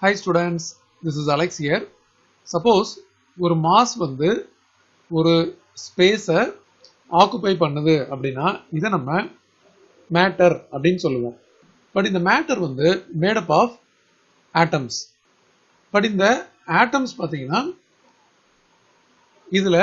Hi students, this is Alex here. Suppose ஒரு mass வந்து ஒரு ஸ்பேஸை ஆக்குபை பண்ணுது அப்படின்னா இதை நம்ம மேட்டர் அப்படின்னு சொல்லுவோம் பட் இந்த மேட்டர் வந்து மேடப் ஆஃப் ஆட்டம்ஸ் பட் இந்த ஆட்டம்ஸ் பார்த்தீங்கன்னா இதில்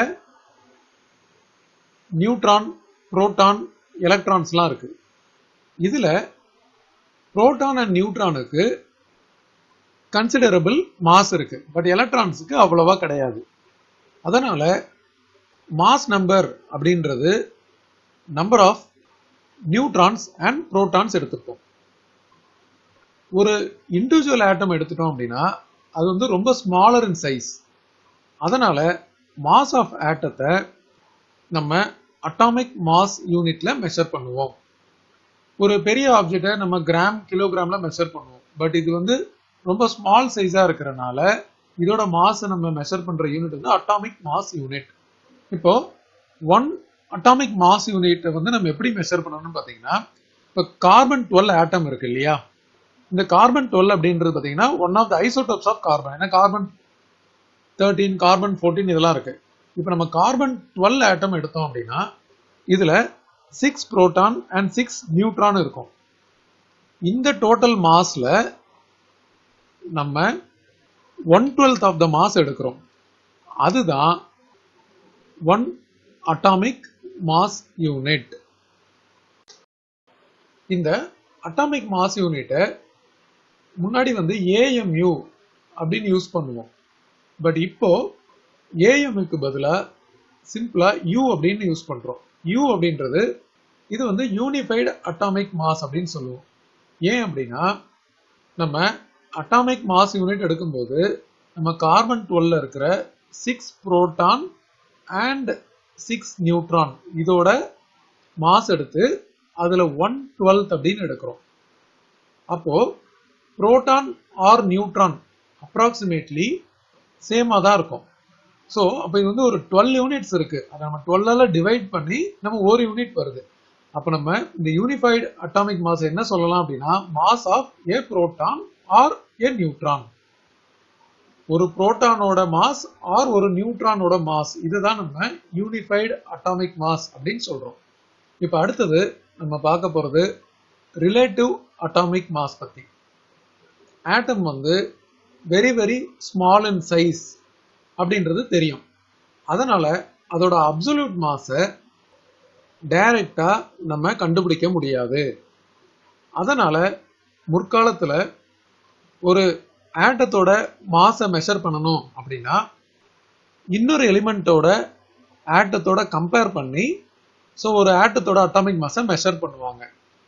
நியூட்ரான் புரோட்டான் எலக்ட்ரான்ஸ்லாம் இருக்கு இதில் புரோட்டான் அண்ட் நியூட்ரானுக்கு கன்சிடரபிள் மாஸ் இருக்கு பட் எலக்ட்ரான்ஸுக்கு அவ்வளவா கிடையாது அதனால மாஸ் நம்பர் அப்படின்றது number of neutrons and protons எடுத்துப்போம் ஒரு இண்டிவிஜுவல் ஆட்டம் எடுத்துட்டோம் அப்படின்னா அது வந்து ரொம்ப ஸ்மாலர் இன் சைஸ் அதனால மாஸ் ஆஃப் ஆட்டத்தை நம்ம அட்டாமிக் மாஸ் யூனிட்ல மெஷர் பண்ணுவோம் ஒரு பெரிய ஆப்ஜெக்டை நம்ம கிராம் கிலோகிராம்ல மெஷர் பண்ணுவோம் பட் இது வந்து ரொம்ப ஸ்மால் சைஸா இருக்கிறனால இதோட மாஸ் நம்ம மெஷர் பண்ற யூனிட் வந்து அட்டாமிக் மாஸ் யூனிட் இப்போ ஒன் அட்டாமிக் மாஸ் யூனிட் வந்து நம்ம எப்படி மெஷர் பண்ணணும்னு பாத்தீங்கன்னா இப்போ கார்பன் டுவெல் ஆட்டம் இருக்கு இல்லையா இந்த கார்பன் டுவெல் அப்படின்றது பாத்தீங்கன்னா one of the isotopes of carbon ஏன்னா கார்பன் தேர்ட்டீன் கார்பன் ஃபோர்டீன் இதெல்லாம் இருக்கு இப்போ நம்ம கார்பன் டுவெல் ஆட்டம் எடுத்தோம் அப்படின்னா இதுல six proton and six neutron இருக்கும் இந்த டோட்டல் மாஸ்ல நம்ம one twelfth of the mass எடுக்கிறோம் அதுதான் ஒன் அட்டாமிக் மாஸ் யூனிட் இந்த அட்டாமிக் மாஸ் யூனிட்டை முன்னாடி வந்து ஏஎம்யூ அப்படின்னு யூஸ் பண்ணுவோம் பட் இப்போ ஏஎம்க்கு பதிலாக சிம்பிளா யூ அப்படின்னு யூஸ் பண்றோம் யூ அப்படின்றது இது வந்து யூனிஃபைடு அட்டாமிக் மாஸ் அப்படின்னு சொல்லுவோம் ஏன் அப்படின்னா நம்ம அட்டாமிக் மாஸ் யூனிட் எடுக்கும்போது நம்ம கார்பன் டுவெல்ல இருக்கிற six proton and six neutron இதோட மாஸ் எடுத்து அதுல ஒன் டுவெல்த் அப்படின்னு எடுக்கிறோம் அப்போ புரோட்டான் ஆர் நியூட்ரான் அப்ராக்சிமேட்லி சேமா தான் இருக்கும் ஸோ அப்போ இது வந்து ஒரு டுவெல் யூனிட்ஸ் இருக்கு அதை நம்ம டுவெல்லால டிவைட் பண்ணி நம்ம ஒரு யூனிட் வருது அப்போ நம்ம இந்த யூனிஃபைடு அட்டாமிக் மாஸ் என்ன சொல்லலாம் அப்படின்னா mass of a proton or a neutron ஒரு புரோட்டானோட மாஸ் ஆர் ஒரு நியூட்ரானோட மாஸ் இதுதான் நம்ம யூனிஃபைடு அட்டாமிக் மாஸ் அப்படின்னு சொல்றோம் இப்போ அடுத்தது நம்ம பார்க்க போறது ரிலேட்டிவ் அட்டாமிக் மாஸ் பத்தி ஆட்டம் வந்து very very small in size அப்படின்றது தெரியும் அதனால அதோட அப்சல்யூட் மாஸை டைரக்டா நம்ம கண்டுபிடிக்க முடியாது அதனால முற்காலத்துல ஒரு ஆட்டத்தோட மாஸை மெஷர் பண்ணணும் அப்படின்னா இன்னொரு எலிமெண்ட்டோட ஆட்டத்தோட கம்பேர் பண்ணி ஸோ ஒரு ஆட்டத்தோட அட்டாமிக் மாஸை மெஷர் பண்ணுவாங்க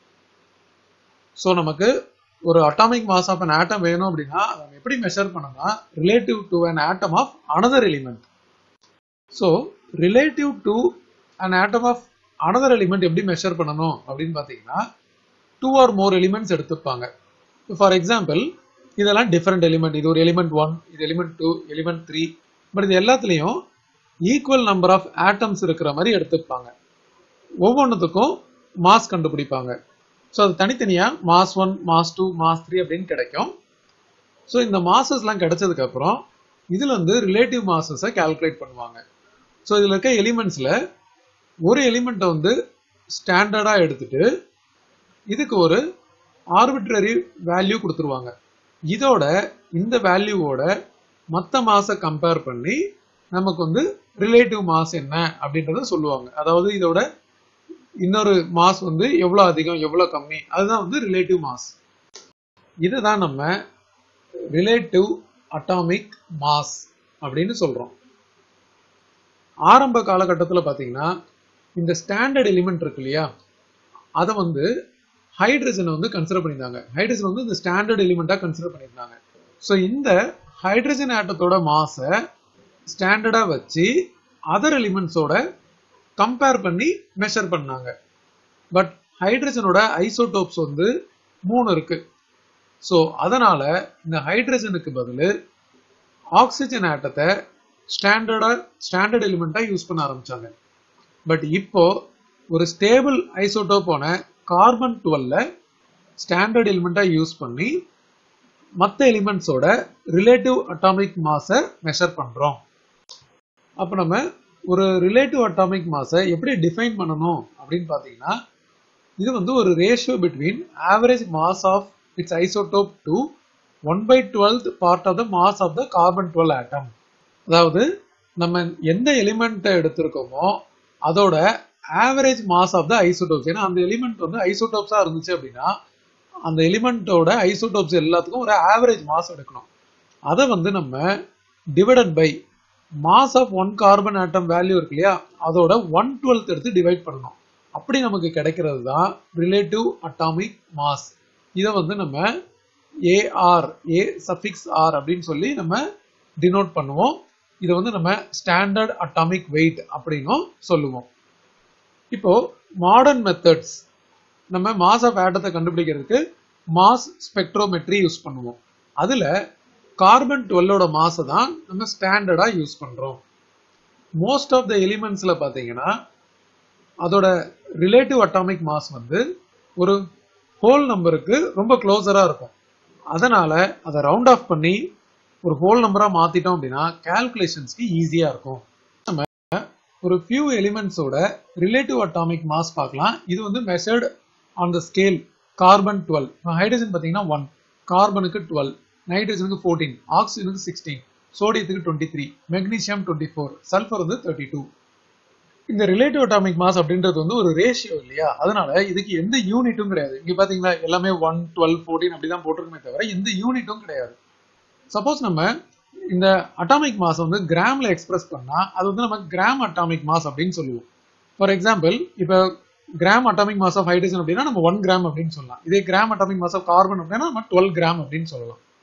ஸோ நமக்கு ஒரு atomic mass of an atom வேணும் அப்படின்னா அதை எப்படி மெஷர் பண்ணனா relative to an atom of another element so relative to an atom of another element எப்படி மெஷர் பண்ணணும் அப்படின்னு பார்த்தீங்கன்னா டூ ஆர் மோர் எலிமெண்ட்ஸ் எடுத்துப்பாங்க ஃபார் எக்ஸாம்பிள் இதெல்லாம் டிஃப்ரெண்ட் எலிமெண்ட் இது ஒரு எலிமெண்ட் ஒன் இது element two element three but இது எல்லாத்துலேயும் ஈக்குவல் நம்பர் ஆஃப் ஆட்டம்ஸ் இருக்கிற மாதிரி எடுத்துப்பாங்க ஒவ்வொன்றுத்துக்கும் மாஸ் கண்டுபிடிப்பாங்க ஸோ அது தனித்தனியாக mass one mass two mass three அப்படின்னு கிடைக்கும் ஸோ இந்த மாசஸ்லாம் கிடைச்சதுக்கு அப்புறம் இதில் வந்து ரிலேட்டிவ் மாசஸை கால்குலேட் பண்ணுவாங்க ஸோ இதில் இருக்க எலிமெண்ட்ஸில் ஒரு எலிமெண்ட்டை வந்து ஸ்டாண்டர்டாக எடுத்துட்டு இதுக்கு ஒரு ஆர்பிட்ரரி வேல்யூ கொடுத்துருவாங்க இதோட இந்த வேல்யூவோட மற்ற மாசை கம்பேர் பண்ணி நமக்கு வந்து ரிலேட்டிவ் மாஸ் என்ன அப்படின்றத சொல்லுவாங்க அதாவது இதோட இன்னொரு மாஸ் வந்து எவ்வளோ அதிகம் எவ்வளோ கம்மி அதுதான் வந்து ரிலேட்டிவ் மாஸ் இதுதான் நம்ம ரிலேட்டிவ் அட்டாமிக் மாஸ் அப்படின்னு சொல்றோம் ஆரம்ப காலகட்டத்தில் பார்த்தீங்கன்னா இந்த ஸ்டாண்டர்ட் எலிமெண்ட் இருக்கு இல்லையா அதை வந்து ஹைட்ரஜனை வந்து கன்சிடர் பண்ணியிருந்தாங்க ஹைட்ரஜன் வந்து இந்த ஸ்டாண்டர்ட் எலிமெண்ட்டாக கன்சிடர் பண்ணியிருந்தாங்க ஸோ இந்த ஹைட்ரஜன் ஆட்டத்தோட மாஸை ஸ்டாண்டர்டாக வச்சு அதர் எலிமெண்ட்ஸோட கம்பேர் பண்ணி மெஷர் பண்ணாங்க பட் ஹைட்ரஜனோட ஐசோடோப்ஸ் வந்து மூணு இருக்கு ஸோ அதனால இந்த ஹைட்ரஜனுக்கு பதில் ஆக்சிஜன் ஆட்டத்தை ஸ்டாண்டர்டா ஸ்டாண்டர்ட் எலிமெண்டா யூஸ் பண்ண ஆரம்பிச்சாங்க பட் இப்போ ஒரு ஸ்டேபிள் ஐசோடோப்பான கார்பன் டுவெல்ல ஸ்டாண்டர்ட் எலிமெண்டா யூஸ் பண்ணி மற்ற எலிமெண்ட்ஸோட ரிலேட்டிவ் அட்டாமிக் மாஸை மெஷர் பண்றோம் அப்போ நம்ம ஒரு ரிலேட்டிவ் அட்டாமிக் மாஸை எப்படி டிஃபைன் பண்ணணும் அப்படின்னு பார்த்தீங்கன்னா இது வந்து ஒரு ratio between average mass of its isotope to one by twelfth part of the mass of the carbon twelve atom அதாவது நம்ம எந்த எலிமெண்ட்டை எடுத்திருக்கோமோ அதோட average mass of the isotopes ஏன்னா அந்த எலிமெண்ட் வந்து ஐசோடோப்ஸா இருந்துச்சு அப்படின்னா அந்த எலிமெண்ட்டோட ஐசோடோப்ஸ் எல்லாத்துக்கும் ஒரு ஆவரேஜ் மாஸ் எடுக்கணும் அதை வந்து நம்ம divided by mass of one carbon atom value இருக்கு இல்லையா அதோட ஒன் டுவெல்த் எடுத்து டிவைட் பண்ணணும் அப்படி நமக்கு கிடைக்கிறது தான் ரிலேட்டிவ் அட்டாமிக் மாஸ் இதை வந்து நம்ம ஏஆர் ஏ சஃபிக்ஸ் ஆர் அப்படின்னு சொல்லி நம்ம டினோட் பண்ணுவோம் இதை வந்து நம்ம ஸ்டாண்டர்ட் அட்டாமிக் வெயிட் அப்படின்னும் சொல்லுவோம் இப்போ மாடர்ன் மெத்தட்ஸ் நம்ம மாஸ் ஆஃப் ஆட்டத்தை கண்டுபிடிக்கிறதுக்கு மாஸ் ஸ்பெக்ட்ரோமெட்ரி யூஸ் பண்ணுவோம் அதுல கார்பன் டுவெல்லோட மாஸை தான் நம்ம ஸ்டாண்டர்டா யூஸ் பண்றோம் மோஸ்ட் ஆஃப் த எலிமெண்ட்ஸ்ல பாத்தீங்கன்னா அதோட ரிலேட்டிவ் அட்டாமிக் மாஸ் வந்து ஒரு ஹோல் நம்பருக்கு ரொம்ப க்ளோஸரா இருக்கும் அதனால அதை ரவுண்ட் ஆஃப் பண்ணி ஒரு ஹோல் நம்பரா மாத்திட்டோம் அப்படின்னா கால்குலேஷன்ஸ்க்கு ஈஸியா இருக்கும் நம்ம ஒரு ஃபியூ எலிமெண்ட்ஸோட ரிலேட்டிவ் அட்டாமிக் மாஸ் பார்க்கலாம் இது வந்து measured on the scale carbon twelve hydrogen பார்த்தீங்கன்னா ஒன் கார்பனுக்கு டுவெல் நைட்ரஜனுக்கு ஃபோர்டீன் ஆக்சிஜனுக்கு சிக்ஸ்டீன் சோடியத்துக்கு twenty three magnesium twenty four sulphur வந்து தேர்ட்டி டூ இந்த ரிலேட்டிவ் அட்டாமிக் மாஸ் அப்படின்றது வந்து ஒரு ரேஷியோ இல்லையா அதனால இதுக்கு எந்த யூனிட்டும் கிடையாது இங்க பாத்தீங்களா எல்லாமே ஒன் டுவெல் ஃபோர்டீன் அப்படிதான் போட்டிருக்குமே தவிர எந்த யூனிட்டும் கிடையாது சப்போஸ் நம்ம இந்த அட்டாமிக் மாஸ் வந்து கிராம்ல எக்ஸ்பிரஸ் பண்ணா அது வந்து நம்ம கிராம் அட்டாமிக் மாஸ் அப்படின்னு சொல்லுவோம் ஃபார் எக்ஸாம்பிள் இப்போ gram atomic mass of hydrogen அப்படின்னா நம்ம ஒன் கிராம் அப்படின்னு சொல்லலாம் இதே gram atomic mass of carbon அப்படின்னா நம்ம டுவெல் கிராம் அப்படின்னு சொல்லலாம்